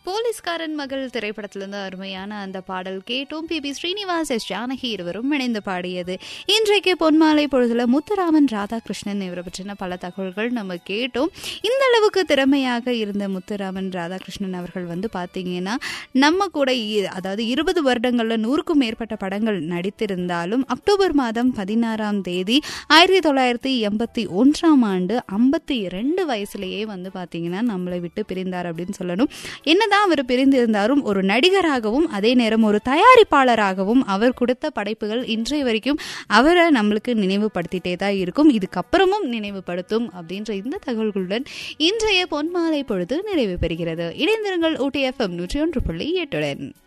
போலீஸ்காரன் மகள் திரைப்படத்திலிருந்து அருமையான அந்த பாடல் கேட்டோம் P B Srinivas S Janaki இருவரும் இணைந்து பாடியது இன்றைக்கு பொன்மாலை பொழுதுல முத்துராமன் ராதாகிருஷ்ணன் இவரை பற்றின பல தகவல்கள் நம்ம கேட்டோம் இந்த அளவுக்கு திறமையாக இருந்த முத்துராமன் ராதாகிருஷ்ணன் அவர்கள் வந்து பார்த்தீங்கன்னா நம்ம கூட இ- அதாவது இருபது வருடங்கள்ல நூறுக்கும் மேற்பட்ட படங்கள் நடித்திருந்தாலும் அக்டோபர் மாதம் பதினாறாம் தேதி ஆயிரத்தி தொள்ளாயிரத்தி எண்பத்தி ஒன்றாம் ஆண்டு ஐம்பத்தி இரண்டு வயசுலயே வந்து பார்த்தீங்கன்னா நம்மளை விட்டு பிரிந்தார் அப்படின்னு சொல்லணும் என்னதான் அவர் பிரிந்திருந்தாலும் ஒரு நடிகராகவும் அதே நேரம் ஒரு தயாரிப்பாளராகவும் அவர் கொடுத்த படைப்புகள் இன்றைய வரைக்கும் அவரை நம்மளுக்கு நினைவுபடுத்திட்டே தான் இருக்கும் இதுக்கப்புறமும் நினைவுபடுத்தும் அப்படின்ற இந்த தகவல்களுடன் இன்றைய பொன்மாலை பொழுது நிறைவு பெறுகிறது இணைந்திருங்கள் ஊட்டி எஃப்எம் நூற்றி ஒன்று புள்ளி எட்டுடன்